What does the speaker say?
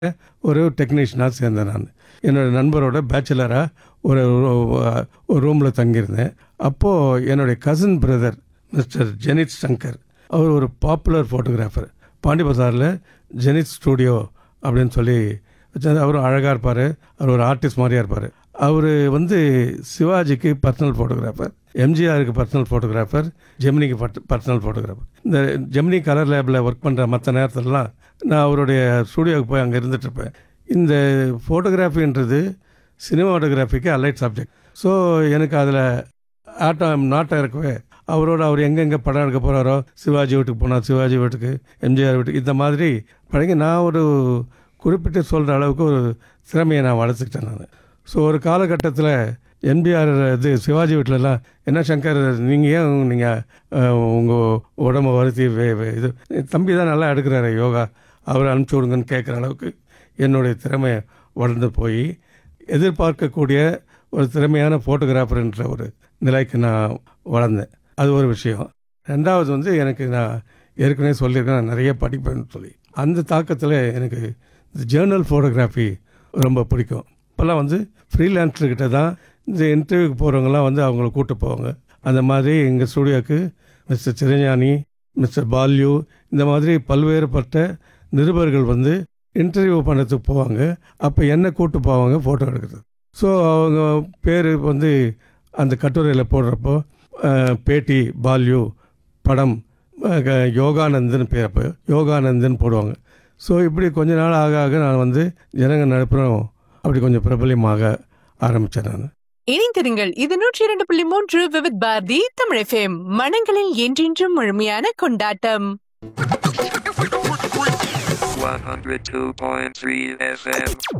ஒரு டெக்னீஷியனாக சேர்ந்தேன் நான் என்னோடய நண்பரோட பேச்சுலராக ஒரு ஒரு ரூமில் தங்கியிருந்தேன் அப்போது என்னுடைய cousin brother mister Jenith Shankar அவர் ஒரு பாப்புலர் ஃபோட்டோகிராஃபர் பாண்டி பசாரில் ஜெனித் ஸ்டூடியோ அப்படின்னு சொல்லி வச்சிருந்தாரு. அவரும் அழகாக இருப்பார் அவர் ஒரு ஆர்டிஸ்ட் மாதிரியாக இருப்பார் அவர் வந்து சிவாஜிக்கு பர்சனல் ஃபோட்டோகிராஃபர் எம்ஜிஆருக்கு பர்சனல் ஃபோட்டோகிராஃபர் ஜெமினிக்கு பர்சனல் ஃபோட்டோகிராஃபர் இந்த ஜெமினி கலர் லேபில் ஒர்க் பண்ணுற மற்ற நேரத்துலலாம் நான் அவருடைய ஸ்டூடியோவுக்கு போய் அங்கே இருந்துகிட்ருப்பேன் இந்த ஃபோட்டோகிராஃபின்றது சினிமாட்டோகிராஃபிக்கு அலைட் சப்ஜெக்ட் ஸோ எனக்கு அதில் ஆட்டம் நாட்டம் இருக்கவே அவரோட அவர் எங்கெங்கே படம் எடுக்க போகிறாரோ சிவாஜி வீட்டுக்கு போனால் சிவாஜி வீட்டுக்கு எம்ஜிஆர் வீட்டுக்கு இந்த மாதிரி பழகி நான் ஒரு குறிப்பிட்டு சொல்கிற அளவுக்கு ஒரு திறமையை நான் வளர்த்துக்கிட்டேன் நான் ஸோ ஒரு காலகட்டத்தில் எம்ஜிஆர் இது சிவாஜி வீட்டிலலாம் என்ன சங்கர் நீங்கள் ஏன் நீங்கள் உங்கள் உடம்பை வருத்தி வே- வே- இது தம்பி தான் நல்லா எடுக்கிறாரு யோகா அவரை அனுப்பிச்சி விடுங்கன்னு கேட்குற அளவுக்கு என்னுடைய திறமை வளர்ந்து போய் எதிர்பார்க்கக்கூடிய ஒரு திறமையான ஃபோட்டோகிராஃபர்ன்ற ஒரு நிலைக்கு நான் வளர்ந்தேன் அது ஒரு விஷயம் ரெண்டாவது வந்து எனக்கு நான் ஏற்கனவே சொல்லியிருக்கேன் நான் நிறைய படிப்பேன்னு சொல்லி அந்த தாக்கத்தில் எனக்கு இந்த ஜேர்னல் ஃபோட்டோகிராஃபி ரொம்ப பிடிக்கும் இப்போல்லாம் வந்து ஃப்ரீலான்ஸர்கிட்ட தான் இந்த இன்டர்வியூக்கு போகிறவங்கலாம் வந்து அவங்கள கூட்டு போவாங்க அந்த மாதிரி எங்கள் ஸ்டூடியோக்கு மிஸ்டர் சிரஞானி மிஸ்டர் பால்யூ இந்த மாதிரி பல்வேறுபட்ட நிருபர்கள் வந்து இன்டர்வியூ பண்ணுறதுக்கு போவாங்க அப்போ என்ன கூட்டு போவாங்க ஃபோட்டோ எடுக்கிறது ஸோ அவங்க பேர் வந்து அந்த கட்டுரையில் போடுறப்போ அஹ், பேட்டி பால்யூ படம் அஹ், க- யோகானந்தன் பேர் அப்போ யோகானந்தன் போடுவாங்க ஸோ இப்படி கொஞ்ச நாள் ஆக ஆக நான் வந்து ஜனங்க நடப்புறம் அப்படி கொஞ்சம் பிரபலியமாக ஆரம்பித்தேன் நான் இணைந்திருங்கள் இது நூற்றி இரண்டு புள்ளி மூன்று விவித் பாரதி தமிழ் எஃப்எம் மனங்களில் என்றென்றும் முழுமையான கொண்டாட்டம் 102.3 FM.